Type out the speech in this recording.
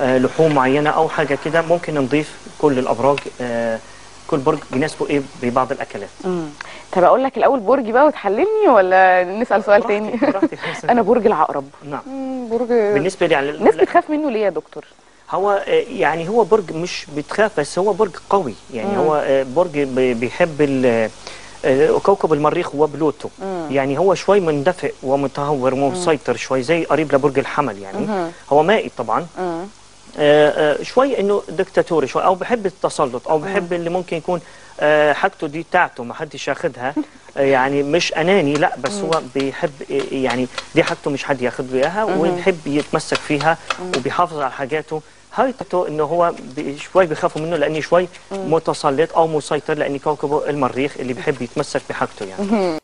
آه، لحوم معينه او حاجه كده ممكن نضيف كل الابراج آه، كل برج بيناسبه ايه ببعض الاكلات مم. طب اقول لك الاول برجي بقى وتحللني ولا نسال سؤال تاني براحتك- براحتك. انا برج العقرب نعم مم، برج بالنسبه لي يعني الناس بتخاف منه ليه يا دكتور هو آه، يعني هو برج مش بتخاف بس هو برج قوي يعني مم. هو آه، برج بي- بيحب ال- آه، كوكب المريخ وبلوتو مم. يعني هو شوي مندفئ ومتهور ومسيطر شوي زي قريب لبرج الحمل يعني مهم. هو مائي طبعا مم. آه، آه، شوي انه دكتاتوري شوي او بحب التسلط او بحب اللي ممكن يكون آه، حاجته دي بتاعته ما حدش ياخدها آه، يعني مش اناني لا بس هو بيحب آه، يعني دي حاجته مش حد ياخد له اياها ويحب يتمسك فيها وبيحافظ على حاجاته هاي تكتو انه هو بي- شوي بيخافوا منه لاني شوي متسلط او مسيطر لاني كوكبه المريخ اللي بيحب يتمسك بحاجته يعني